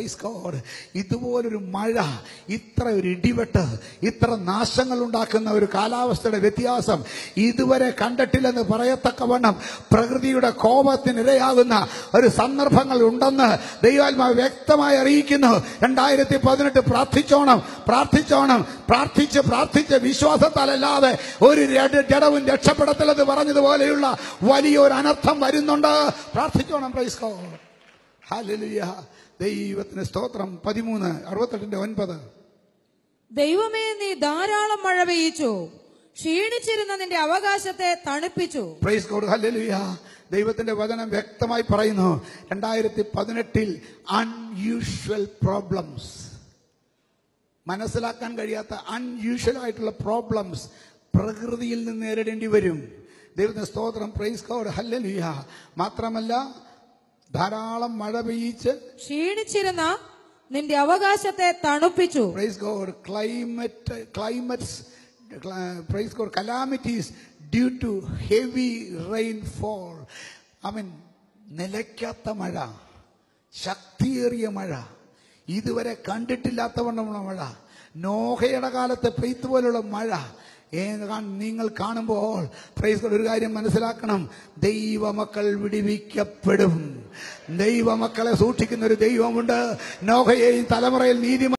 Praise God. ഇതുപോലൊരു മഴ ഇത്ര ഒരു ഇടിവെട്ട് ഇത്ര നാശങ്ങൾ ഉണ്ടാക്കുന്ന ഒരു കാലാവസ്ഥയുടെ വ്യത്യാസം ഇതുവരെ കണ്ടിട്ടില്ലെന്ന് പറയത്തക്കവണ്ണം പ്രകൃതിയുടെ കോപത്തിനിരയാകുന്ന ഒരു സന്ദർഭങ്ങൾ ഉണ്ടെന്ന് ദൈവാത്മാവ് വ്യക്തമായി അറിയിക്കുന്നു രണ്ടായിരത്തി പതിനെട്ട് പ്രാർത്ഥിച്ചോണം പ്രാർത്ഥിച്ചോണം പ്രാർത്ഥിച്ച് പ്രാർത്ഥിച്ച് വിശ്വാസത്താലല്ലാതെ ഒരു ര- ജഡവും രക്ഷപ്പെടത്തില്ലെന്ന് പറഞ്ഞതുപോലെയുള്ള വലിയൊരു അനർത്ഥം വരുന്നുണ്ട് പ്രാർത്ഥിച്ചോണം പ്രൈസ് ഗോഡ് ഹല്ലേലൂയ ദൈവത്തിന് സ്തോത്രം പതിമൂന്ന് അറുപത്തെട്ടിന്റെ ഒൻപത് ദൈവമേ നീ ധാരാളം മഴ പെയ്യിച്ചു ക്ഷീണിച്ചിരുന്ന നിന്റെ അവകാശത്തെ തണുപ്പിച്ചു പ്രൈസ് ഗോഡ് ഹല്ലേലൂയ ദൈവത്തിന്റെ വചനം വ്യക്തമായി പറയുന്നു രണ്ടായിരത്തി പതിനെട്ടിൽ അൺയൂഷ്വൽ പ്രോബ്ലംസ് മനസ്സിലാക്കാൻ കഴിയാത്ത അൺയൂഷ്വൽ ആയിട്ടുള്ള പ്രോബ്ലംസ് പ്രകൃതിയിൽ നിന്ന് നേരിടേണ്ടി വരും ദൈവത്തിന്റെ സ്തോത്രം പ്രൈസ് ഗോഡ് ഹല്ലേലൂയ മാത്രമല്ല ധാരാളം മഴ പെയ്യിച്ച് ക്ഷീണിച്ചിരുന്ന നിന്റെ അവകാശത്തെ തണുപ്പിച്ചു praise God climate climates praise God calamities due to heavy rainfall I mean നിലയ്ക്കാത്ത മഴ ശക്തിയേറിയ മഴ ഇതുവരെ കണ്ടിട്ടില്ലാത്തവണ്ണമുള്ള മഴ നോഹയുടെ കാലത്തെ പെയ്ത്ത് പോലുള്ള മഴ ഏ, കാ- നിങ്ങൾ കാണുമ്പോൾ പ്രൈസ് ഗോഡ് ഒരു കാര്യം മനസ്സിലാക്കണം ദൈവമക്കൾ വിടിവിക്കപ്പെടും ദൈവമക്കളെ സൂക്ഷിക്കുന്ന ഒരു ദൈവമുണ്ട് നോഹയെയും തലമുറയിൽ നീതി